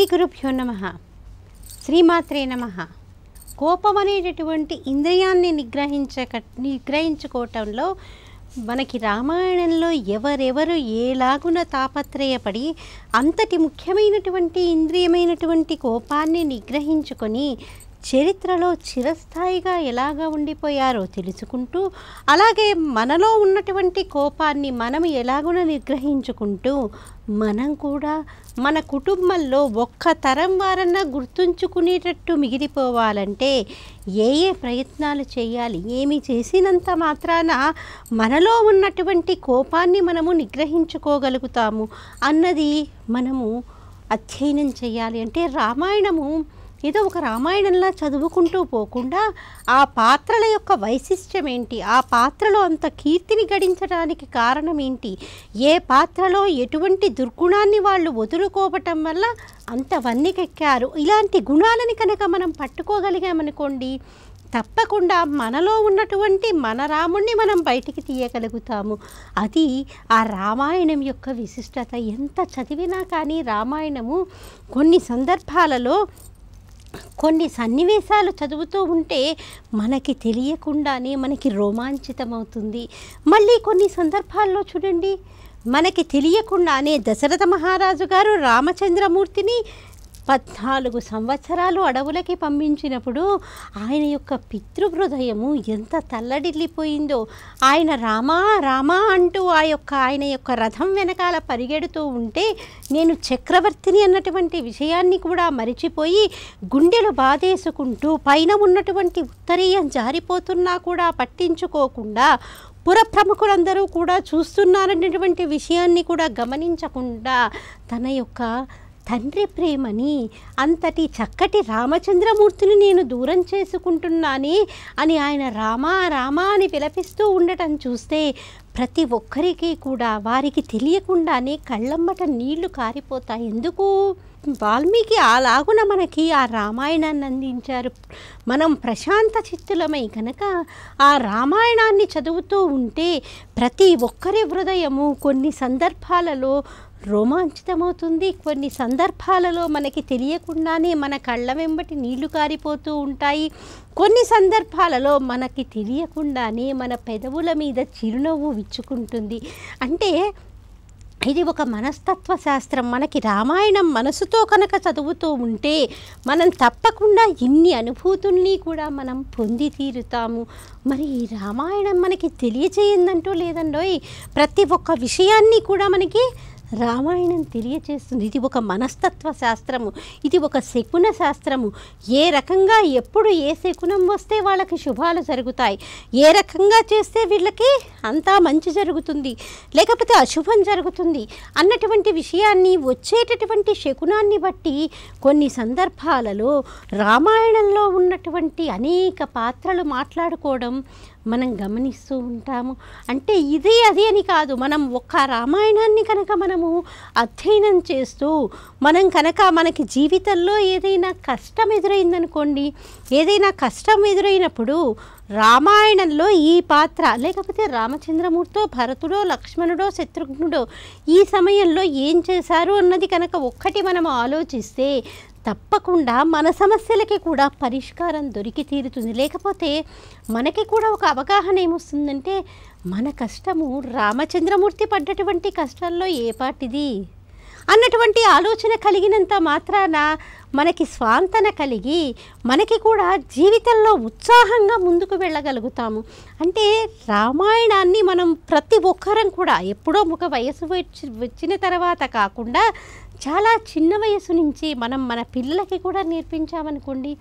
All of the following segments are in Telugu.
శ్రీ గురుభ్యో నమ శ్రీమాత్రే నమ కోపం అనేటటువంటి ఇంద్రియాన్ని నిగ్రహించక నిగ్రహించుకోవటంలో మనకి రామాయణంలో ఎవరెవరు ఏలాగున తాపత్రయపడి అంతటి ముఖ్యమైనటువంటి ఇంద్రియమైనటువంటి కోపాన్ని నిగ్రహించుకొని చరిత్రలో చిరస్థాయిగా ఎలాగా ఉండిపోయారో తెలుసుకుంటూ అలాగే మనలో ఉన్నటువంటి కోపాన్ని మనం ఎలాగున నిగ్రహించుకుంటూ మనం కూడా మన కుటుంబంలో ఒక్క తరం వారన్నా గుర్తుంచుకునేటట్టు మిగిలిపోవాలంటే ఏ ఏ ప్రయత్నాలు చేయాలి ఏమి చేసినంత మాత్రాన మనలో ఉన్నటువంటి కోపాన్ని మనము నిగ్రహించుకోగలుగుతాము అన్నది మనము అధ్యయనం చేయాలి అంటే రామాయణము ఏదో ఒక రామాయణంలా చదువుకుంటూ పోకుండా ఆ పాత్రల యొక్క వైశిష్ట్యం ఏంటి ఆ పాత్రలో అంత కీర్తిని గడించడానికి కారణం ఏంటి ఏ పాత్రలో ఎటువంటి దుర్గుణాన్ని వాళ్ళు వదులుకోవటం వల్ల అంత వన్నెకెక్కారు ఇలాంటి గుణాలని కనుక మనం పట్టుకోగలిగామనుకోండి తప్పకుండా మనలో ఉన్నటువంటి మన రాముణ్ణి మనం బయటికి తీయగలుగుతాము అది ఆ రామాయణం యొక్క విశిష్టత ఎంత చదివినా కానీ రామాయణము కొన్ని సందర్భాలలో కొన్ని సన్నివేశాలు చదువుతూ ఉంటే మనకి తెలియకుండానే మనకి రోమాంచితమవుతుంది మళ్ళీ కొన్ని సందర్భాల్లో చూడండి మనకి తెలియకుండానే దశరథ మహారాజు గారు రామచంద్రమూర్తిని పద్నాలుగు సంవత్సరాలు అడవులకి పంపించినప్పుడు ఆయన యొక్క పితృహృదయము ఎంత తల్లడిల్లిపోయిందో ఆయన రామా రామా అంటూ ఆ యొక్క ఆయన యొక్క రథం వెనకాల పరిగెడుతూ ఉంటే నేను చక్రవర్తిని అన్నటువంటి విషయాన్ని కూడా మరిచిపోయి గుండెలు బాధేసుకుంటూ పైన ఉన్నటువంటి ఉత్తరీయం జారిపోతున్నా కూడా పట్టించుకోకుండా పుర ప్రముఖులందరూ కూడా చూస్తున్నారనేటువంటి విషయాన్ని కూడా గమనించకుండా తన యొక్క తండ్రి ప్రేమని అంతటి చక్కటి రామచంద్రమూర్తిని నేను దూరం చేసుకుంటున్నానే అని ఆయన రామా రామా అని విలపిస్తూ ఉండటం చూస్తే ప్రతి ఒక్కరికి కూడా వారికి తెలియకుండానే కళ్ళమ్మట నీళ్లు కారిపోతాయి ఎందుకు వాల్మీకి అలాగున మనకి ఆ రామాయణాన్ని అందించారు మనం ప్రశాంత చిత్తులమై కనుక ఆ రామాయణాన్ని చదువుతూ ఉంటే ప్రతి ఒక్కరి హృదయము కొన్ని సందర్భాలలో రోమాంచితమవుతుంది కొన్ని సందర్భాలలో మనకి తెలియకుండానే మన కళ్ళ వెంబటి నీళ్లు కారిపోతూ ఉంటాయి కొన్ని సందర్భాలలో మనకి తెలియకుండానే మన పెదవుల మీద చిరునవ్వు విచ్చుకుంటుంది అంటే ఇది ఒక మనస్తత్వ శాస్త్రం మనకి రామాయణం మనసుతో కనుక చదువుతూ ఉంటే మనం తప్పకుండా ఇన్ని అనుభూతుల్ని కూడా మనం పొంది తీరుతాము మరి ఈ రామాయణం మనకి తెలియచేయందంటూ లేదండోయ్ ప్రతి ఒక్క విషయాన్ని కూడా మనకి రామాయణం తెలియచేస్తుంది ఇది ఒక మనస్తత్వ శాస్త్రము ఇది ఒక శకున శాస్త్రము ఏ రకంగా ఎప్పుడు ఏ శకునం వస్తే వాళ్ళకి శుభాలు జరుగుతాయి ఏ రకంగా చేస్తే వీళ్ళకి అంతా మంచి జరుగుతుంది లేకపోతే అశుభం జరుగుతుంది అన్నటువంటి విషయాన్ని వచ్చేటటువంటి శకునాన్ని బట్టి కొన్ని సందర్భాలలో రామాయణంలో ఉన్నటువంటి అనేక పాత్రలు మాట్లాడుకోవడం మనం గమనిస్తూ ఉంటాము అంటే ఇది అది అని కాదు మనం ఒక్క రామాయణాన్ని కనుక మనము అధ్యయనం చేస్తూ మనం కనుక మనకి జీవితంలో ఏదైనా కష్టం ఎదురైందనుకోండి ఏదైనా కష్టం ఎదురైనప్పుడు రామాయణంలో ఈ పాత్ర లేకపోతే రామచంద్రమూర్తో భరతుడో లక్ష్మణుడో శత్రుఘ్నుడో ఈ సమయంలో ఏం చేశారు అన్నది కనుక ఒక్కటి మనం ఆలోచిస్తే తప్పకుండా మన సమస్యలకి కూడా పరిష్కారం దొరికి తీరుతుంది లేకపోతే మనకి కూడా ఒక అవగాహన ఏమొస్తుందంటే మన కష్టము రామచంద్రమూర్తి పడ్డటువంటి కష్టాల్లో ఏ పాటిది అన్నటువంటి ఆలోచన కలిగినంత మాత్రాన మనకి స్వాంతన కలిగి మనకి కూడా జీవితంలో ఉత్సాహంగా ముందుకు వెళ్ళగలుగుతాము అంటే రామాయణాన్ని మనం ప్రతి ఒక్కరం కూడా ఎప్పుడో ఒక వయసు వచ్చి వచ్చిన తర్వాత కాకుండా చాలా చిన్న వయసు నుంచి మనం మన పిల్లలకి కూడా నేర్పించామనుకోండి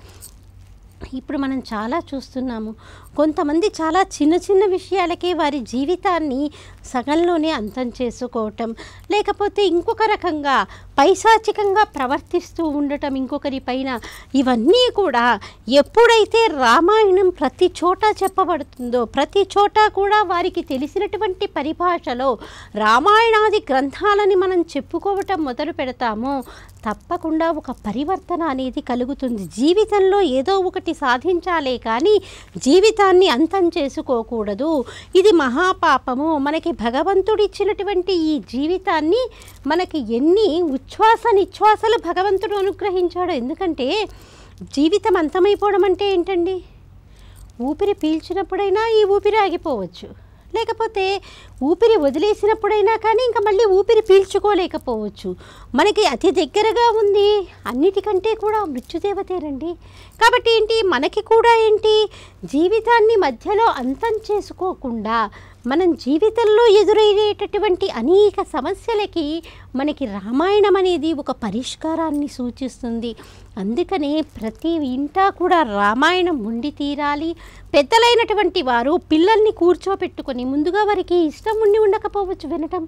ఇప్పుడు మనం చాలా చూస్తున్నాము కొంతమంది చాలా చిన్న చిన్న విషయాలకే వారి జీవితాన్ని సగంలోనే అంతం చేసుకోవటం లేకపోతే ఇంకొక రకంగా పైశాచికంగా ప్రవర్తిస్తూ ఉండటం ఇంకొకరి పైన ఇవన్నీ కూడా ఎప్పుడైతే రామాయణం ప్రతి చోట చెప్పబడుతుందో ప్రతి చోట కూడా వారికి తెలిసినటువంటి పరిభాషలో రామాయణాది గ్రంథాలని మనం చెప్పుకోవటం మొదలు పెడతామో తప్పకుండా ఒక పరివర్తన అనేది కలుగుతుంది జీవితంలో ఏదో ఒకటి ఉన్నతి సాధించాలే కానీ జీవితాన్ని అంతం చేసుకోకూడదు ఇది మహాపాపము మనకి భగవంతుడు ఇచ్చినటువంటి ఈ జీవితాన్ని మనకి ఎన్ని ఉచ్ఛ్వాస నిశ్వాసలు భగవంతుడు అనుగ్రహించాడు ఎందుకంటే జీవితం అంతమైపోవడం అంటే ఏంటండి ఊపిరి పీల్చినప్పుడైనా ఈ ఊపిరి ఆగిపోవచ్చు లేకపోతే ఊపిరి వదిలేసినప్పుడైనా కానీ ఇంకా మళ్ళీ ఊపిరి పీల్చుకోలేకపోవచ్చు మనకి అతి దగ్గరగా ఉంది అన్నిటికంటే కూడా మృత్యుదేవతేనండి కాబట్టి ఏంటి మనకి కూడా ఏంటి జీవితాన్ని మధ్యలో అంతం చేసుకోకుండా మనం జీవితంలో ఎదురయ్యేటటువంటి అనేక సమస్యలకి మనకి రామాయణం అనేది ఒక పరిష్కారాన్ని సూచిస్తుంది అందుకనే ప్రతి ఇంటా కూడా రామాయణం ఉండి తీరాలి పెద్దలైనటువంటి వారు పిల్లల్ని కూర్చోపెట్టుకొని ముందుగా వారికి ఇష్టం ఉండి ఉండకపోవచ్చు వినటం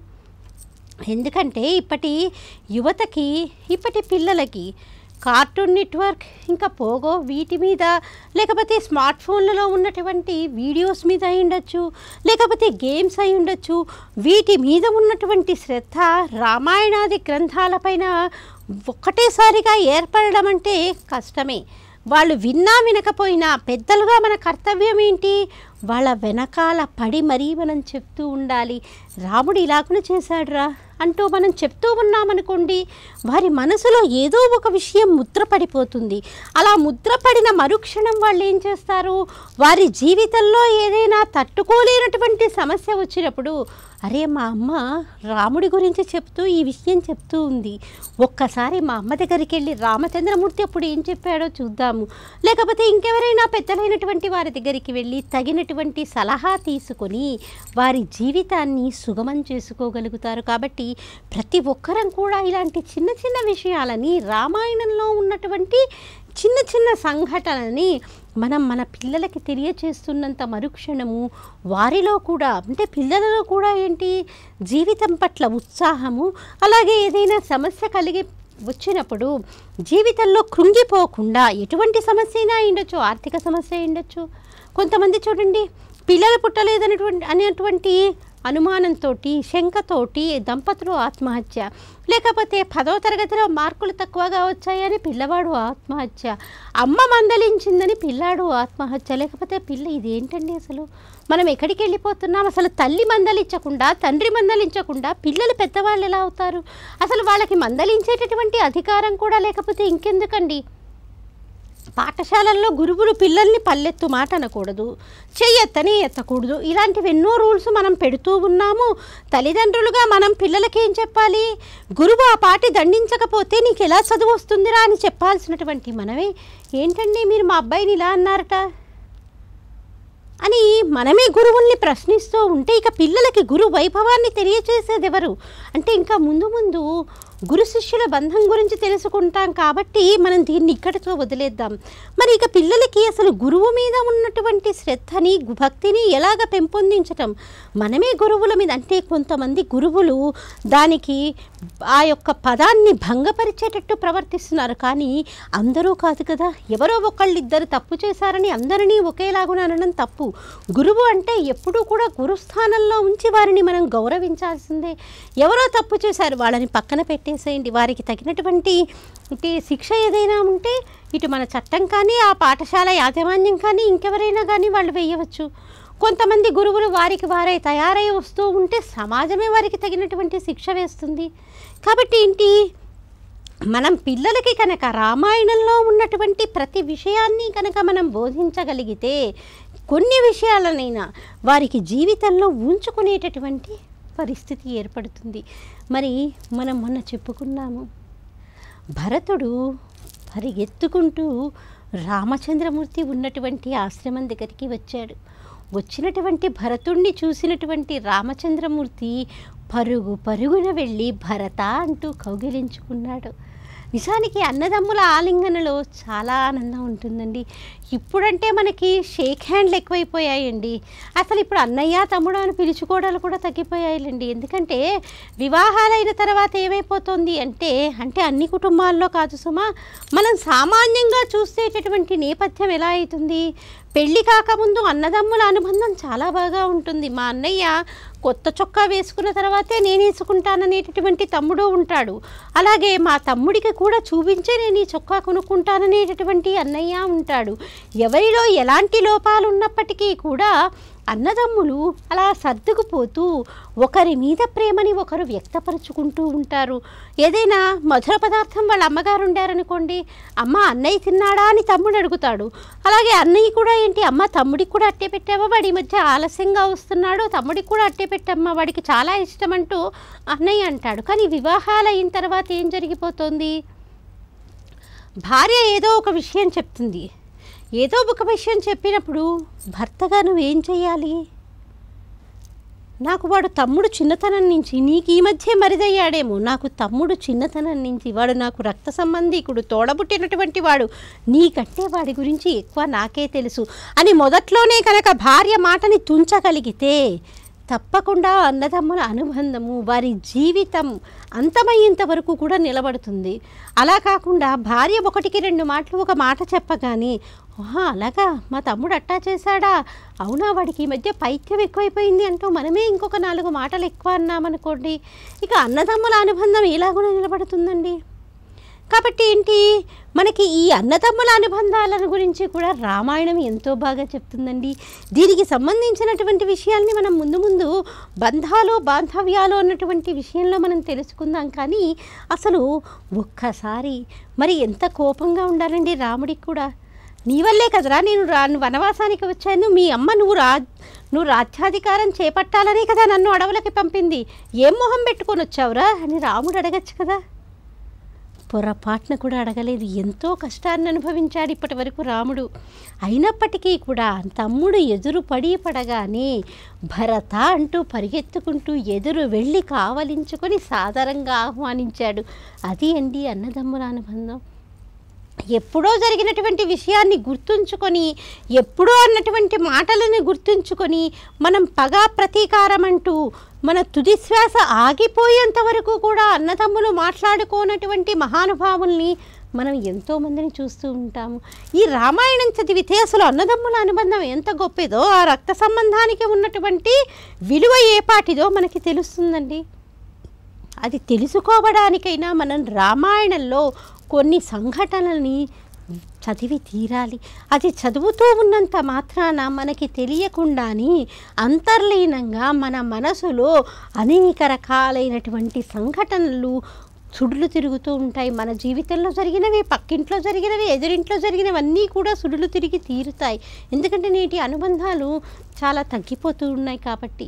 ఎందుకంటే ఇప్పటి యువతకి ఇప్పటి పిల్లలకి కార్టూన్ నెట్వర్క్ ఇంకా పోగో వీటి మీద లేకపోతే స్మార్ట్ ఫోన్లలో ఉన్నటువంటి వీడియోస్ మీద అయి ఉండొచ్చు లేకపోతే గేమ్స్ అయి ఉండొచ్చు వీటి మీద ఉన్నటువంటి శ్రద్ధ రామాయణాది గ్రంథాలపైన ఒక్కటేసారిగా ఏర్పడడం అంటే కష్టమే వాళ్ళు విన్నా వినకపోయినా పెద్దలుగా మన కర్తవ్యం ఏంటి వాళ్ళ వెనకాల పడి మరీ మనం చెప్తూ ఉండాలి రాముడు ఇలాగున చేశాడురా అంటూ మనం చెప్తూ ఉన్నామనుకోండి వారి మనసులో ఏదో ఒక విషయం ముద్రపడిపోతుంది అలా ముద్రపడిన మరుక్షణం వాళ్ళు ఏం చేస్తారు వారి జీవితంలో ఏదైనా తట్టుకోలేనటువంటి సమస్య వచ్చినప్పుడు అరే మా అమ్మ రాముడి గురించి చెప్తూ ఈ విషయం చెప్తూ ఉంది ఒక్కసారి మా అమ్మ దగ్గరికి వెళ్ళి రామచంద్రమూర్తి అప్పుడు ఏం చెప్పాడో చూద్దాము లేకపోతే ఇంకెవరైనా పెద్దలైనటువంటి వారి దగ్గరికి వెళ్ళి తగినటువంటి సలహా తీసుకొని వారి జీవితాన్ని సుగమం చేసుకోగలుగుతారు కాబట్టి ప్రతి ఒక్కరం కూడా ఇలాంటి చిన్న చిన్న విషయాలని రామాయణంలో ఉన్నటువంటి చిన్న చిన్న సంఘటనని మనం మన పిల్లలకి తెలియచేస్తున్నంత మరుక్షణము వారిలో కూడా అంటే పిల్లలలో కూడా ఏంటి జీవితం పట్ల ఉత్సాహము అలాగే ఏదైనా సమస్య కలిగి వచ్చినప్పుడు జీవితంలో కృంగిపోకుండా ఎటువంటి సమస్య అయినా ఉండొచ్చు ఆర్థిక సమస్య అయి ఉండొచ్చు కొంతమంది చూడండి పిల్లలు పుట్టలేదనేటువంటి అనేటువంటి అనుమానంతో శంకతోటి దంపతులు ఆత్మహత్య లేకపోతే పదో తరగతిలో మార్కులు తక్కువగా వచ్చాయని పిల్లవాడు ఆత్మహత్య అమ్మ మందలించిందని పిల్లాడు ఆత్మహత్య లేకపోతే పిల్ల ఇదేంటండి అసలు మనం ఎక్కడికి వెళ్ళిపోతున్నాం అసలు తల్లి మందలించకుండా తండ్రి మందలించకుండా పిల్లలు పెద్దవాళ్ళు ఎలా అవుతారు అసలు వాళ్ళకి మందలించేటటువంటి అధికారం కూడా లేకపోతే ఇంకెందుకండి పాఠశాలల్లో గురువులు పిల్లల్ని పల్లెత్తు మాట అనకూడదు చెయ్యెత్తని ఎత్తకూడదు ఇలాంటివి ఎన్నో రూల్స్ మనం పెడుతూ ఉన్నాము తల్లిదండ్రులుగా మనం పిల్లలకి ఏం చెప్పాలి గురువు ఆ పాటి దండించకపోతే నీకు ఎలా చదువు వస్తుందిరా అని చెప్పాల్సినటువంటి మనమే ఏంటండి మీరు మా అబ్బాయిని ఇలా అన్నారట అని మనమే గురువుల్ని ప్రశ్నిస్తూ ఉంటే ఇక పిల్లలకి గురు వైభవాన్ని తెలియచేసేది ఎవరు అంటే ఇంకా ముందు ముందు గురు శిష్యుల బంధం గురించి తెలుసుకుంటాం కాబట్టి మనం దీన్ని ఇక్కడితో వదిలేద్దాం మరి ఇక పిల్లలకి అసలు గురువు మీద ఉన్నటువంటి శ్రద్ధని గు- భక్తిని ఎలాగ పెంపొందించటం మనమే గురువుల మీద అంటే కొంతమంది గురువులు దానికి ఆ యొక్క పదాన్ని భంగపరిచేటట్టు ప్రవర్తిస్తున్నారు కానీ అందరూ కాదు కదా ఎవరో ఒకళ్ళు ఇద్దరు తప్పు చేశారని అందరినీ ఒకేలాగున అనడం తప్పు గురువు అంటే ఎప్పుడూ కూడా గురుస్థానంలో ఉంచి వారిని మనం గౌరవించాల్సిందే ఎవరో తప్పు చేశారు వాళ్ళని పక్కన పెట్టేసేయండి వారికి తగినటువంటి అంటే శిక్ష ఏదైనా ఉంటే ఇటు మన చట్టం కానీ ఆ పాఠశాల యాజమాన్యం కానీ ఇంకెవరైనా కానీ వాళ్ళు వేయవచ్చు కొంతమంది గురువులు వారికి వారే తయారై వస్తూ ఉంటే సమాజమే వారికి తగినటువంటి శిక్ష వేస్తుంది కాబట్టి ఏంటి మనం పిల్లలకి కనుక రామాయణంలో ఉన్నటువంటి ప్రతి విషయాన్ని కనుక మనం బోధించగలిగితే కొన్ని విషయాలనైనా వారికి జీవితంలో ఉంచుకునేటటువంటి పరిస్థితి ఏర్పడుతుంది మరి మనం మొన్న చెప్పుకున్నాము భరతుడు పరిగెత్తుకుంటూ రామచంద్రమూర్తి ఉన్నటువంటి ఆశ్రమం దగ్గరికి వచ్చాడు వచ్చినటువంటి భరతుణ్ణి చూసినటువంటి రామచంద్రమూర్తి పరుగు పరుగున వెళ్ళి భరత అంటూ కౌగిలించుకున్నాడు నిజానికి అన్నదమ్ముల ఆలింగనలో చాలా ఆనందం ఉంటుందండి ఇప్పుడంటే మనకి షేక్ హ్యాండ్లు ఎక్కువైపోయాయండి అసలు ఇప్పుడు అన్నయ్య తమ్ముడు అని పిలుచుకోవడాలు కూడా తగ్గిపోయాయండి ఎందుకంటే వివాహాలైన తర్వాత ఏమైపోతుంది అంటే అంటే అన్ని కుటుంబాల్లో కాదు సుమా మనం సామాన్యంగా చూసేటటువంటి నేపథ్యం ఎలా అవుతుంది పెళ్లి కాకముందు అన్నదమ్ముల అనుబంధం చాలా బాగా ఉంటుంది మా అన్నయ్య కొత్త చొక్కా వేసుకున్న తర్వాతే నేను వేసుకుంటాననేటటువంటి తమ్ముడు ఉంటాడు అలాగే మా తమ్ముడికి కూడా చూపించే నేను ఈ చొక్కా కొనుక్కుంటాననేటటువంటి అన్నయ్య ఉంటాడు ఎవరిలో ఎలాంటి లోపాలు ఉన్నప్పటికీ కూడా అన్నదమ్ములు అలా సర్దుకుపోతూ ఒకరి మీద ప్రేమని ఒకరు వ్యక్తపరుచుకుంటూ ఉంటారు ఏదైనా మధుర పదార్థం వాళ్ళ అమ్మగారు ఉండారనుకోండి అమ్మ అన్నయ్య తిన్నాడా అని తమ్ముడు అడుగుతాడు అలాగే అన్నయ్య కూడా ఏంటి అమ్మ తమ్ముడికి కూడా అట్టే పెట్టావా వాడి ఈ మధ్య ఆలస్యంగా వస్తున్నాడు తమ్ముడికి కూడా అట్టే పెట్టమ్మా వాడికి చాలా ఇష్టం అంటూ అన్నయ్య అంటాడు కానీ వివాహాలు అయిన తర్వాత ఏం జరిగిపోతుంది భార్య ఏదో ఒక విషయం చెప్తుంది ఏదో ఒక విషయం చెప్పినప్పుడు భర్తగా నువ్వేం చేయాలి నాకు వాడు తమ్ముడు చిన్నతనం నుంచి నీకు ఈ మధ్య మరిదయ్యాడేమో నాకు తమ్ముడు చిన్నతనం నుంచి వాడు నాకు రక్త సంబంధీకుడు తోడబుట్టినటువంటి వాడు నీకంటే వాడి గురించి ఎక్కువ నాకే తెలుసు అని మొదట్లోనే కనుక భార్య మాటని తుంచగలిగితే తప్పకుండా అన్నదమ్ముల అనుబంధము వారి జీవితం అంతమయ్యేంత వరకు కూడా నిలబడుతుంది అలా కాకుండా భార్య ఒకటికి రెండు మాటలు ఒక మాట చెప్పగానే "ఆహా, అలాగా మా తమ్ముడు అట్టా చేశాడా అవునా వాడికి ఈ మధ్య పైత్యం ఎక్కువైపోయింది అంటూ మనమే ఇంకొక నాలుగు మాటలు ఎక్కువ అన్నామనుకోండి ఇక అన్నదమ్ముల అనుబంధం ఎలాగున నిలబడుతుందండి కాబట్టి ఏంటి మనకి ఈ అన్నదమ్ముల అనుబంధాలను గురించి కూడా రామాయణం ఎంతో బాగా చెప్తుందండి దీనికి సంబంధించినటువంటి విషయాల్ని మనం ముందు ముందు బంధాలు బాంధవ్యాలు అన్నటువంటి విషయంలో మనం తెలుసుకుందాం కానీ అసలు ఒక్కసారి మరి ఎంత కోపంగా ఉండాలండి రాముడికి కూడా నీ వల్లే కదరా నేను రా వనవాసానికి వచ్చాను మీ అమ్మ నువ్వు రా నువ్వు రాజ్యాధికారం చేపట్టాలనే కదా నన్ను అడవులకి పంపింది ఏం మొహం పెట్టుకొని వచ్చావురా అని రాముడు అడగచ్చు కదా పొరపాటున కూడా అడగలేదు ఎంతో కష్టాన్ని అనుభవించాడు ఇప్పటి వరకు రాముడు అయినప్పటికీ కూడా తమ్ముడు ఎదురు పడి పడగానే భరత అంటూ పరిగెత్తుకుంటూ ఎదురు వెళ్ళి కావలించుకొని సాదరంగా ఆహ్వానించాడు అది అండి అన్నదమ్ముల అనుబంధం ఎప్పుడో జరిగినటువంటి విషయాన్ని గుర్తుంచుకొని ఎప్పుడో అన్నటువంటి మాటలను గుర్తుంచుకొని మనం పగ ప్రతీకారం అంటూ మన తుది శ్వాస ఆగిపోయేంత వరకు కూడా అన్నదమ్ములు మాట్లాడుకోనటువంటి మహానుభావుల్ని మనం ఎంతోమందిని చూస్తూ ఉంటాము ఈ రామాయణం చదివితే అసలు అన్నదమ్ముల అనుబంధం ఎంత గొప్పదో ఆ రక్త సంబంధానికి ఉన్నటువంటి విలువ ఏ పాటిదో మనకి తెలుస్తుందండి అది తెలుసుకోవడానికైనా మనం రామాయణంలో కొన్ని సంఘటనల్ని చదివి తీరాలి అది చదువుతూ ఉన్నంత మాత్రాన మనకి తెలియకుండానే అంతర్లీనంగా మన మనసులో అనేక రకాలైనటువంటి సంఘటనలు సుడులు తిరుగుతూ ఉంటాయి మన జీవితంలో జరిగినవి పక్కింట్లో జరిగినవి ఎదురింట్లో జరిగినవి అన్నీ కూడా సుడులు తిరిగి తీరుతాయి ఎందుకంటే నేటి అనుబంధాలు చాలా తగ్గిపోతూ ఉన్నాయి కాబట్టి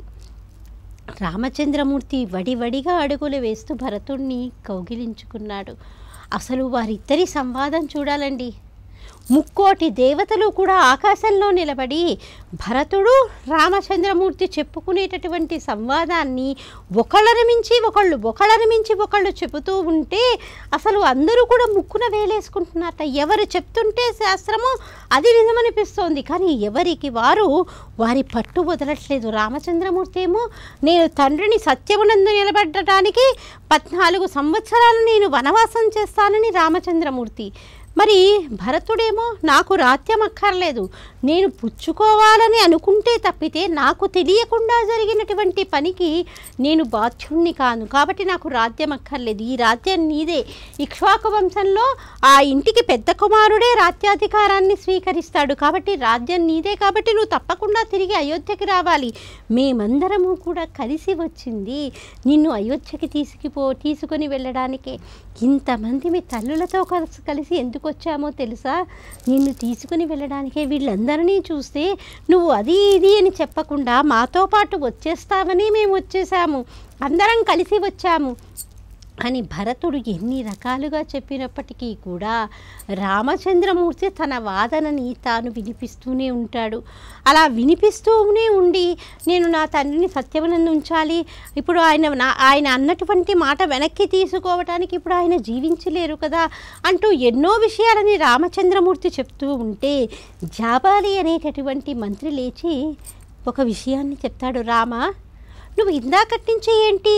రామచంద్రమూర్తి వడివడిగా అడుగులు వేస్తూ భరతుణ్ణి కౌగిలించుకున్నాడు అసలు వారిద్దరి సంవాదం చూడాలండి ముక్కోటి దేవతలు కూడా ఆకాశంలో నిలబడి భరతుడు రామచంద్రమూర్తి చెప్పుకునేటటువంటి సంవాదాన్ని ఒకళ్ళని మించి ఒకళ్ళు ఒకళ్ళని మించి ఒకళ్ళు చెబుతూ ఉంటే అసలు అందరూ కూడా ముక్కున వేలేసుకుంటున్నారట ఎవరు చెప్తుంటే శాస్త్రము అది నిజమనిపిస్తోంది కానీ ఎవరికి వారు వారి పట్టు వదలట్లేదు రామచంద్రమూర్తి ఏమో నేను తండ్రిని సత్యమునందు నిలబడటానికి పద్నాలుగు సంవత్సరాలు నేను వనవాసం చేస్తానని రామచంద్రమూర్తి మరి భరతుడేమో నాకు రాత్యం అక్కర్లేదు నేను పుచ్చుకోవాలని అనుకుంటే తప్పితే నాకు తెలియకుండా జరిగినటువంటి పనికి నేను బాధ్యుణ్ణి కాను కాబట్టి నాకు రాజ్యం అక్కర్లేదు ఈ రాజ్యం నీదే ఇక్ష్వాకు వంశంలో ఆ ఇంటికి పెద్ద కుమారుడే రాజ్యాధికారాన్ని స్వీకరిస్తాడు కాబట్టి రాజ్యం నీదే కాబట్టి నువ్వు తప్పకుండా తిరిగి అయోధ్యకి రావాలి మేమందరము కూడా కలిసి వచ్చింది నిన్ను అయోధ్యకి తీసుకుపో తీసుకొని వెళ్ళడానికే ఇంతమంది మీ తల్లులతో కలిసి కలిసి ఎందుకు వచ్చామో తెలుసా నిన్ను తీసుకుని వెళ్ళడానికే వీళ్ళందరినీ చూస్తే నువ్వు అది ఇది అని చెప్పకుండా మాతో పాటు వచ్చేస్తావని మేము వచ్చేసాము అందరం కలిసి వచ్చాము అని భరతుడు ఎన్ని రకాలుగా చెప్పినప్పటికీ కూడా రామచంద్రమూర్తి తన వాదనని తాను వినిపిస్తూనే ఉంటాడు అలా వినిపిస్తూనే ఉండి నేను నా తండ్రిని సత్యవనందు ఉంచాలి ఇప్పుడు ఆయన నా ఆయన అన్నటువంటి మాట వెనక్కి తీసుకోవటానికి ఇప్పుడు ఆయన జీవించలేరు కదా అంటూ ఎన్నో విషయాలని రామచంద్రమూర్తి చెప్తూ ఉంటే జాబాలి అనేటటువంటి మంత్రి లేచి ఒక విషయాన్ని చెప్తాడు రామ నువ్వు ఇందాకటి నుంచి ఏంటి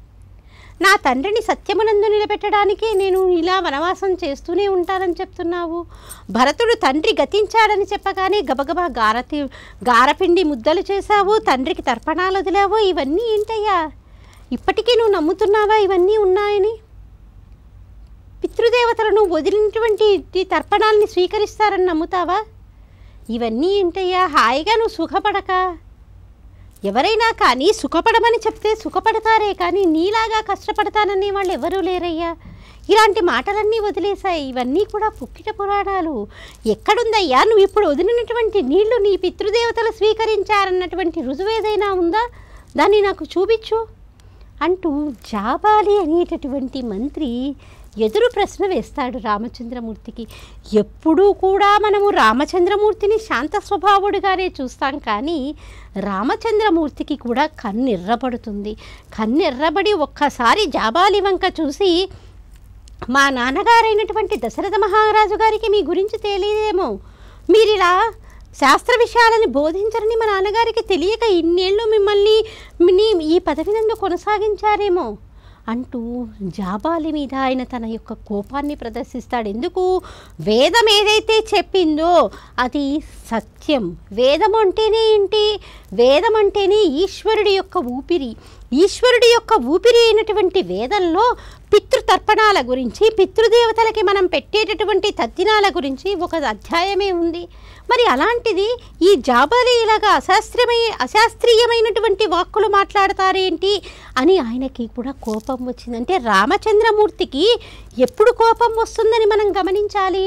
నా తండ్రిని సత్యమునందు నిలబెట్టడానికి నేను ఇలా వనవాసం చేస్తూనే ఉంటానని చెప్తున్నావు భరతుడు తండ్రి గతించాడని చెప్పగానే గబగబా గారతి గారపిండి ముద్దలు చేశావు తండ్రికి తర్పణాలు వదిలావు ఇవన్నీ ఏంటయ్యా ఇప్పటికీ నువ్వు నమ్ముతున్నావా ఇవన్నీ ఉన్నాయని పితృదేవతలను వదిలినటువంటి ఈ తర్పణాలని స్వీకరిస్తారని నమ్ముతావా ఇవన్నీ ఏంటయ్యా హాయిగా నువ్వు సుఖపడక ఎవరైనా కానీ సుఖపడమని చెప్తే సుఖపడతారే కానీ నీలాగా కష్టపడతానని వాళ్ళు ఎవరూ లేరయ్యా ఇలాంటి మాటలన్నీ వదిలేశాయి ఇవన్నీ కూడా పుక్కిట పురాణాలు ఎక్కడుందయ్యా నువ్వు ఇప్పుడు వదిలినటువంటి నీళ్లు నీ పితృదేవతలు స్వీకరించారన్నటువంటి రుజువు ఏదైనా ఉందా దాన్ని నాకు చూపించు అంటూ జాబాలి అనేటటువంటి మంత్రి ఎదురు ప్రశ్న వేస్తాడు రామచంద్రమూర్తికి ఎప్పుడూ కూడా మనము రామచంద్రమూర్తిని శాంత స్వభావుడిగానే చూస్తాం కానీ రామచంద్రమూర్తికి కూడా కన్నెర్రబడుతుంది కన్నెర్రబడి ఒక్కసారి జాబాలి వంక చూసి మా నాన్నగారైనటువంటి దశరథ మహారాజు గారికి మీ గురించి తెలియదేమో మీరిలా శాస్త్ర విషయాలని బోధించరని మా నాన్నగారికి తెలియక ఇన్నేళ్ళు మిమ్మల్ని మీ- ఈ పదవి నందు కొనసాగించారేమో అంటూ జాబాలి మీద ఆయన తన యొక్క కోపాన్ని ప్రదర్శిస్తాడు ఎందుకు వేదం ఏదైతే చెప్పిందో అది సత్యం వేదం అంటేనే ఏంటి వేదం అంటేనే ఈశ్వరుడి యొక్క ఊపిరి ఈశ్వరుడి యొక్క ఊపిరి అయినటువంటి వేదంలో పితృతర్పణాల గురించి పితృదేవతలకి మనం పెట్టేటటువంటి తద్దినాల గురించి ఒక అధ్యాయమే ఉంది మరి అలాంటిది ఈ జాబాలి ఇలాగా అశాస్త్రమై అశాస్త్రీయమైనటువంటి వాక్కులు మాట్లాడతారేంటి అని ఆయనకి కూడా కోపం వచ్చింది అంటే రామచంద్రమూర్తికి ఎప్పుడు కోపం వస్తుందని మనం గమనించాలి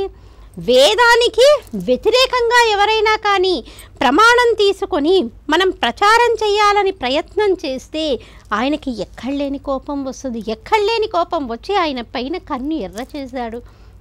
వేదానికి వ్యతిరేకంగా ఎవరైనా కానీ ప్రమాణం తీసుకొని మనం ప్రచారం చేయాలని ప్రయత్నం చేస్తే ఆయనకి ఎక్కడలేని కోపం వస్తుంది ఎక్కడలేని కోపం వచ్చి ఆయన పైన కన్ను ఎర్ర చేశాడు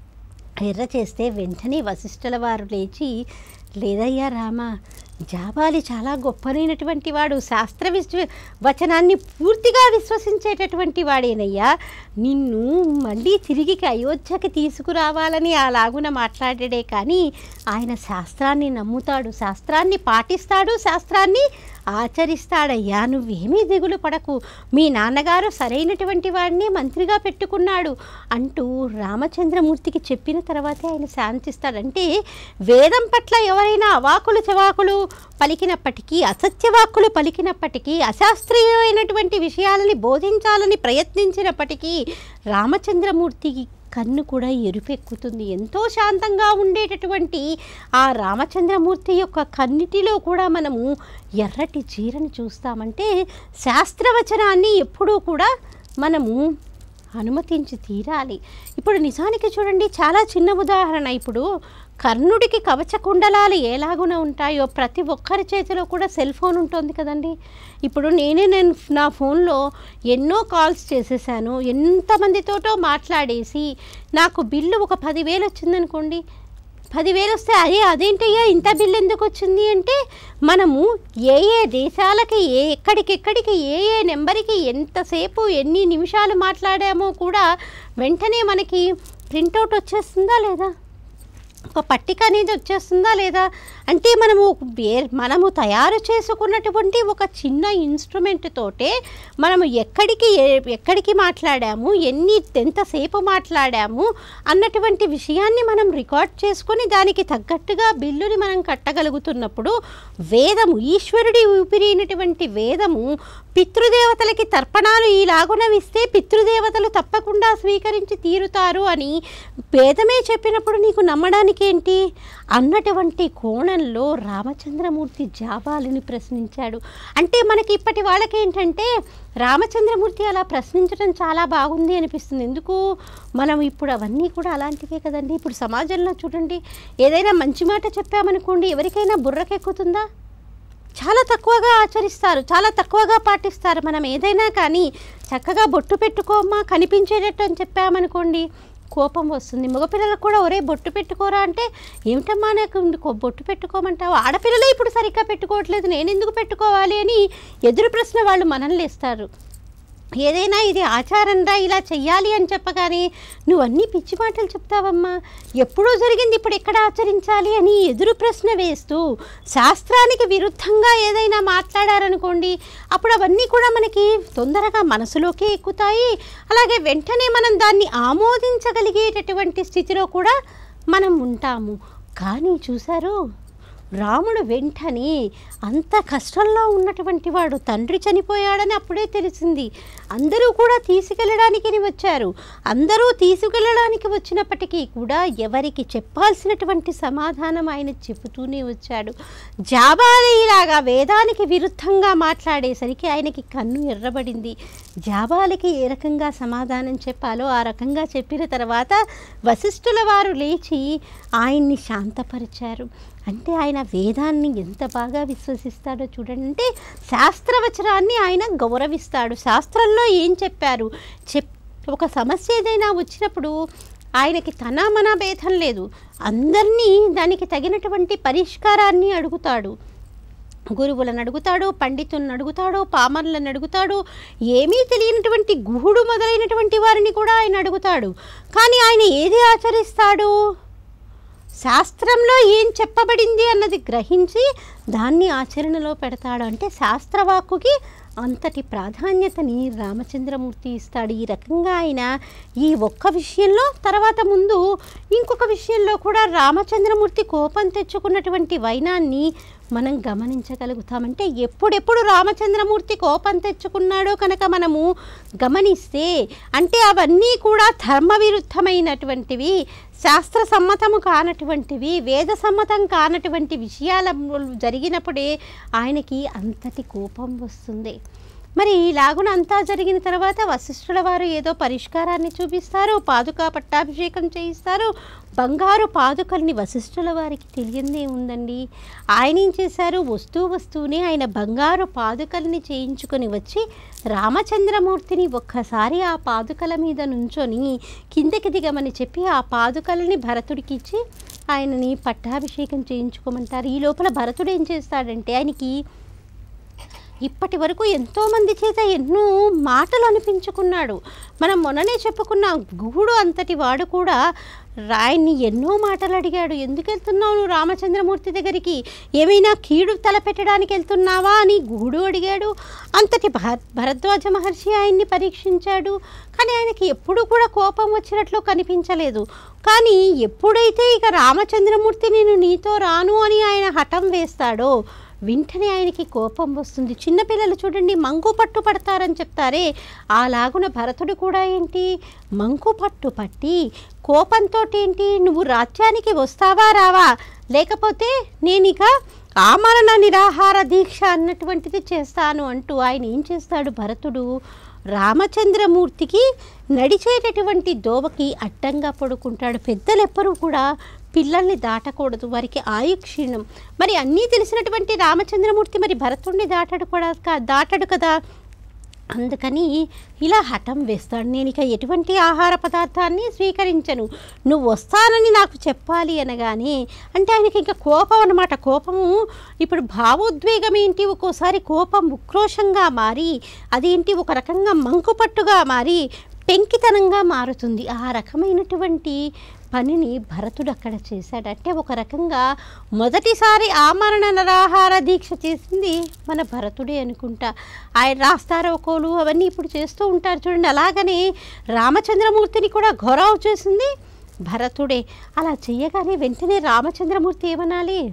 ఎర్ర చేస్తే వెంటనే వశిష్ఠుల వారు లేచి లేదయ్యా రామ జాబాలి చాలా గొప్పనైనటువంటి వాడు శాస్త్ర విశ్వ వచనాన్ని పూర్తిగా విశ్వసించేటటువంటి వాడేనయ్యా నిన్ను మళ్ళీ తిరిగి అయోధ్యకి తీసుకురావాలని అలాగున మాట్లాడాడే కానీ ఆయన శాస్త్రాన్ని నమ్ముతాడు శాస్త్రాన్ని పాటిస్తాడు శాస్త్రాన్ని ఆచరిస్తాడయ్యా నువ్వేమీ దిగులు పడకు మీ నాన్నగారు సరైనటువంటి వాడిని మంత్రిగా పెట్టుకున్నాడు అంటూ రామచంద్రమూర్తికి చెప్పిన తర్వాతే ఆయన శాంతిస్తాడంటే వేదం పట్ల ఎవరైనా అవాకులు చవాకులు పలికినప్పటికీ అసత్యవాక్కులు పలికినప్పటికీ అశాస్త్రీయమైనటువంటి విషయాలని బోధించాలని ప్రయత్నించినప్పటికీ రామచంద్రమూర్తికి కన్ను కూడా ఎరుపెక్కుతుంది ఎంతో శాంతంగా ఉండేటటువంటి ఆ రామచంద్రమూర్తి యొక్క కన్నిటిలో కూడా మనము ఎర్రటి చీరను చూస్తామంటే శాస్త్రవచనాన్ని ఎప్పుడూ కూడా మనము అనుమతించి తీరాలి ఇప్పుడు నిజానికి చూడండి చాలా చిన్న ఉదాహరణ ఇప్పుడు కర్ణుడికి కవచ కుండలాలు ఎలాగున ఉంటాయో ప్రతి ఒక్కరి చేతిలో కూడా సెల్ ఫోన్ ఉంటుంది కదండి ఇప్పుడు నేనే నేను నా ఫోన్లో ఎన్నో కాల్స్ చేసేసాను ఎంతమందితోటో మాట్లాడేసి నాకు బిల్లు ఒక పదివేలు వచ్చిందనుకోండి పదివేలు వస్తే అదే అదేంటయ్యా ఇంత బిల్ ఎందుకు వచ్చింది అంటే మనము ఏ ఏ దేశాలకి ఏ ఎక్కడికెక్కడికి ఏ ఏ నెంబర్కి ఎంతసేపు ఎన్ని నిమిషాలు మాట్లాడామో కూడా వెంటనే మనకి ప్రింటౌట్ వచ్చేస్తుందా లేదా ఒక పట్టిక అనేది వచ్చేస్తుందా లేదా అంటే మనము వే- మనము తయారు చేసుకున్నటువంటి ఒక చిన్న ఇన్స్ట్రుమెంట్ తోటే మనము ఎక్కడికి ఏ- ఎక్కడికి మాట్లాడాము ఎన్ని ఎంతసేపు మాట్లాడాము అన్నటువంటి విషయాన్ని మనం రికార్డ్ చేసుకొని దానికి తగ్గట్టుగా బిల్లుని మనం కట్టగలుగుతున్నప్పుడు వేదము ఈశ్వరుడి ఊపిరి అయినటువంటి వేదము పితృదేవతలకి తర్పణాలు ఈలాగునవిస్తే పితృదేవతలు తప్పకుండా స్వీకరించి తీరుతారు అని వేదమే చెప్పినప్పుడు నీకు నమ్మడానికి ఏంటి అన్నటువంటి కోణంలో రామచంద్రమూర్తి జాబాలిని ప్రశ్నించాడు అంటే మనకి ఇప్పటి వాళ్ళకి ఏంటంటే రామచంద్రమూర్తి అలా ప్రశ్నించడం చాలా బాగుంది అనిపిస్తుంది ఎందుకు మనం ఇప్పుడు అవన్నీ కూడా అలాంటివే కదండి ఇప్పుడు సమాజంలో చూడండి ఏదైనా మంచి మాట చెప్పామనుకోండి ఎవరికైనా బుర్రకెక్కుతుందా చాలా తక్కువగా ఆచరిస్తారు చాలా తక్కువగా పాటిస్తారు మనం ఏదైనా కానీ చక్కగా బొట్టు పెట్టుకోమ్మా కనిపించేటట్టు అని చెప్పామనుకోండి కోపం వస్తుంది మగపిల్లలకు కూడా ఒరే బొట్టు పెట్టుకోరా అంటే ఏమిటమ్మా నాకు ఇంకో బొట్టు పెట్టుకోమంటావు ఆడపిల్లలే ఇప్పుడు సరిగ్గా పెట్టుకోవట్లేదు నేను ఎందుకు పెట్టుకోవాలి అని ఎదురు ప్రశ్న వాళ్ళు మనల్ని ఇస్తారు ఏదైనా ఇది ఆచారంరా ఇలా చెయ్యాలి అని చెప్పగానే నువ్వు అన్నీ పిచ్చి మాటలు చెప్తావమ్మా ఎప్పుడో జరిగింది ఇప్పుడు ఎక్కడ ఆచరించాలి అని ఎదురు ప్రశ్న వేస్తూ శాస్త్రానికి విరుద్ధంగా ఏదైనా మాట్లాడారనుకోండి అప్పుడు అవన్నీ కూడా మనకి తొందరగా మనసులోకే ఎక్కుతాయి అలాగే వెంటనే మనం దాన్ని ఆమోదించగలిగేటటువంటి స్థితిలో కూడా మనం ఉంటాము కానీ చూశారు రాముడు వెంటనే అంత కష్టంలో ఉన్నటువంటి వాడు తండ్రి చనిపోయాడని అప్పుడే తెలిసింది అందరూ కూడా తీసుకెళ్ళడానికి వచ్చారు అందరూ తీసుకెళ్ళడానికి వచ్చినప్పటికీ కూడా ఎవరికి చెప్పాల్సినటువంటి సమాధానం ఆయన చెబుతూనే వచ్చాడు జాబాలిలాగా వేదానికి విరుద్ధంగా మాట్లాడేసరికి ఆయనకి కన్ను ఎర్రబడింది జాబాలికి ఏ రకంగా సమాధానం చెప్పాలో ఆ రకంగా చెప్పిన తర్వాత వశిష్ఠుల వారు లేచి ఆయన్ని శాంతపరిచారు అంటే ఆయన వేదాన్ని ఎంత బాగా విశ్వసిస్తాడో చూడండి అంటే శాస్త్రవచనాన్ని ఆయన గౌరవిస్తాడు శాస్త్రంలో ఏం చెప్పారు చెప్ ఒక సమస్య ఏదైనా వచ్చినప్పుడు ఆయనకి తన మన భేదం లేదు అందరినీ దానికి తగినటువంటి పరిష్కారాన్ని అడుగుతాడు గురువులను అడుగుతాడు పండితులను అడుగుతాడు పామర్లను అడుగుతాడు ఏమీ తెలియనటువంటి గుహుడు మొదలైనటువంటి వారిని కూడా ఆయన అడుగుతాడు కానీ ఆయన ఏది ఆచరిస్తాడు శాస్త్రంలో ఏం చెప్పబడింది అన్నది గ్రహించి దాన్ని ఆచరణలో పెడతాడు అంటే శాస్త్రవాక్కుకి అంతటి ప్రాధాన్యతని రామచంద్రమూర్తి ఇస్తాడు ఈ రకంగా ఆయన ఈ ఒక్క విషయంలో తర్వాత ముందు ఇంకొక విషయంలో కూడా రామచంద్రమూర్తి కోపం తెచ్చుకున్నటువంటి వైనాన్ని మనం గమనించగలుగుతామంటే ఎప్పుడెప్పుడు రామచంద్రమూర్తి కోపం తెచ్చుకున్నాడో కనుక మనము గమనిస్తే అంటే అవన్నీ కూడా ధర్మ విరుద్ధమైనటువంటివి శాస్త్ర సమ్మతము కానటువంటివి వేద సమ్మతం కానటువంటి విషయాల జరిగినప్పుడే ఆయనకి అంతటి కోపం వస్తుంది మరి ఇలాగున అంతా జరిగిన తర్వాత వశిష్ఠుల వారు ఏదో పరిష్కారాన్ని చూపిస్తారు పాదుకా పట్టాభిషేకం చేయిస్తారు బంగారు పాదుకల్ని వశిష్ఠుల వారికి తెలియందే ఉందండి ఆయన ఏం చేశారు వస్తూ వస్తూనే ఆయన బంగారు పాదుకల్ని చేయించుకొని వచ్చి రామచంద్రమూర్తిని ఒక్కసారి ఆ పాదుకల మీద నుంచొని కిందకి దిగమని చెప్పి ఆ పాదుకల్ని భరతుడికి ఇచ్చి ఆయనని పట్టాభిషేకం చేయించుకోమంటారు ఈ లోపల భరతుడు ఏం చేస్తాడంటే ఆయనకి ఇప్పటి వరకు ఎంతోమంది చేత ఎన్నో మాటలు అనిపించుకున్నాడు మనం మొన్ననే చెప్పుకున్నాం గుహుడు అంతటి వాడు కూడా రాయన్ని ఎన్నో మాటలు అడిగాడు ఎందుకు వెళ్తున్నావు నువ్వు రామచంద్రమూర్తి దగ్గరికి ఏమైనా కీడు తలపెట్టడానికి వెళ్తున్నావా అని గుహుడు అడిగాడు అంతటి భర భరద్వాజ మహర్షి ఆయన్ని పరీక్షించాడు కానీ ఆయనకి ఎప్పుడు కూడా కోపం వచ్చినట్లు కనిపించలేదు కానీ ఎప్పుడైతే ఇక రామచంద్రమూర్తి నేను నీతో రాను అని ఆయన హఠం వేస్తాడో వెంటనే ఆయనకి కోపం వస్తుంది చిన్నపిల్లలు చూడండి మంకు పట్టు పడతారని చెప్తారే అలాగున భరతుడు కూడా ఏంటి మంకు పట్టు పట్టి కోపంతో ఏంటి నువ్వు రాజ్యానికి వస్తావా రావా లేకపోతే నేను ఇక ఆమరణ నిరాహార దీక్ష అన్నటువంటిది చేస్తాను అంటూ ఆయన ఏం చేస్తాడు భరతుడు రామచంద్రమూర్తికి నడిచేటటువంటి దోవకి అడ్డంగా పడుకుంటాడు పెద్దలు ఎవ్వరూ కూడా పిల్లల్ని దాటకూడదు వారికి ఆయుక్షీణం మరి అన్నీ తెలిసినటువంటి రామచంద్రమూర్తి మరి భరతుడిని దాటడు కూడా కా- దాటడు కదా అందుకని ఇలా హఠం వేస్తాడు నేను ఇక ఎటువంటి ఆహార పదార్థాన్ని స్వీకరించను నువ్వు వస్తానని నాకు చెప్పాలి అనగానే అంటే ఆయనకి ఇంకా కోపం అనమాట కోపము ఇప్పుడు భావోద్వేగం ఏంటి ఒక్కోసారి కోపం ఉక్రోషంగా మారి అదేంటి ఒక రకంగా మంకుపట్టుగా మారి పెంకితనంగా మారుతుంది ఆ రకమైనటువంటి పనిని భరతుడు అక్కడ చేశాడు అంటే ఒక రకంగా మొదటిసారి ఆమరణ నిరాహార దీక్ష చేసింది మన భరతుడే అనుకుంటా ఆయన రాస్తారోకోలు అవన్నీ ఇప్పుడు చేస్తూ ఉంటారు చూడండి అలాగనే రామచంద్రమూర్తిని కూడా గౌరవ చేసింది భరతుడే అలా చెయ్యగానే వెంటనే రామచంద్రమూర్తి ఏమనాలి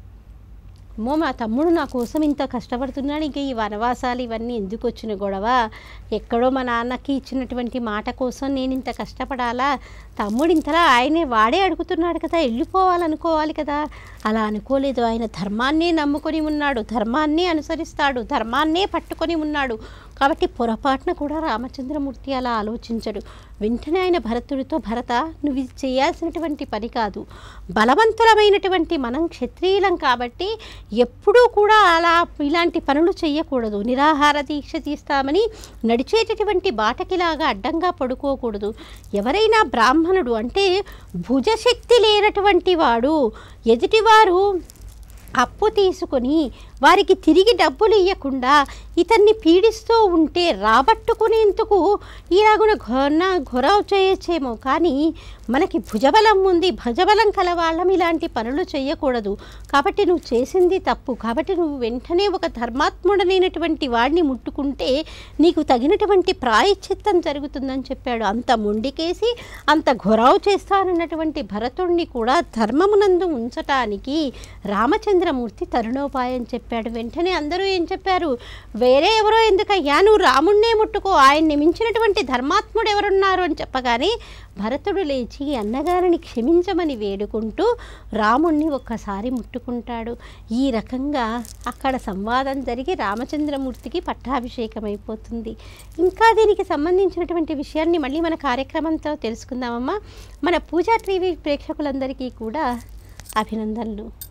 అమ్మో మా తమ్ముడు నా కోసం ఇంత కష్టపడుతున్నాడు ఇంకా ఈ వనవాసాలు ఇవన్నీ ఎందుకు వచ్చిన గొడవ ఎక్కడో మా నాన్నకి ఇచ్చినటువంటి మాట కోసం నేను ఇంత కష్టపడాలా తమ్ముడు ఇంతలా ఆయనే వాడే అడుగుతున్నాడు కదా వెళ్ళిపోవాలనుకోవాలి కదా అలా అనుకోలేదు ఆయన ధర్మాన్నే నమ్ముకొని ఉన్నాడు ధర్మాన్నే అనుసరిస్తాడు ధర్మాన్నే పట్టుకొని ఉన్నాడు కాబట్టి పొరపాటున కూడా రామచంద్రమూర్తి అలా ఆలోచించడు వెంటనే ఆయన భరతుడితో భరత నువ్వు ఇది చేయాల్సినటువంటి పని కాదు బలవంతులమైనటువంటి మనం క్షత్రియులం కాబట్టి ఎప్పుడూ కూడా అలా ఇలాంటి పనులు చేయకూడదు నిరాహార దీక్ష తీస్తామని నడిచేటటువంటి బాటకిలాగా అడ్డంగా పడుకోకూడదు ఎవరైనా బ్రాహ్మణుడు అంటే భుజశక్తి లేనటువంటి వాడు ఎదుటివారు అప్పు తీసుకొని వారికి తిరిగి డబ్బులు ఇవ్వకుండా ఇతన్ని పీడిస్తూ ఉంటే రాబట్టుకునేందుకు ఇలాగున ఘోర ఘొరవ చేయొచ్చేమో కానీ మనకి భుజబలం ఉంది భుజబలం కలవాళ్ళం ఇలాంటి పనులు చేయకూడదు కాబట్టి నువ్వు చేసింది తప్పు కాబట్టి నువ్వు వెంటనే ఒక ధర్మాత్ముడనైనటువంటి వాడిని ముట్టుకుంటే నీకు తగినటువంటి ప్రాయశ్చిత్తం జరుగుతుందని చెప్పాడు అంత మొండికేసి అంత ఘొరావు చేస్తానన్నటువంటి భరతుణ్ణి కూడా ధర్మమునందు ఉంచటానికి రామచంద్రమూర్తి తరుణోపాయం చెప్పాడు వెంటనే అందరూ ఏం చెప్పారు వేరే ఎవరో ఎందుకయ్యా నువ్వు రాముణ్ణే ముట్టుకో ఆయన్ని మించినటువంటి ధర్మాత్ముడు ఎవరున్నారు అని చెప్పగానే భరతుడు లేచి అన్నగారిని క్షమించమని వేడుకుంటూ రాముణ్ణి ఒక్కసారి ముట్టుకుంటాడు ఈ రకంగా అక్కడ సంవాదం జరిగి రామచంద్రమూర్తికి పట్టాభిషేకం అయిపోతుంది ఇంకా దీనికి సంబంధించినటువంటి విషయాన్ని మళ్ళీ మన కార్యక్రమంతో తెలుసుకుందామమ్మా మన పూజా టీవీ ప్రేక్షకులందరికీ కూడా అభినందనలు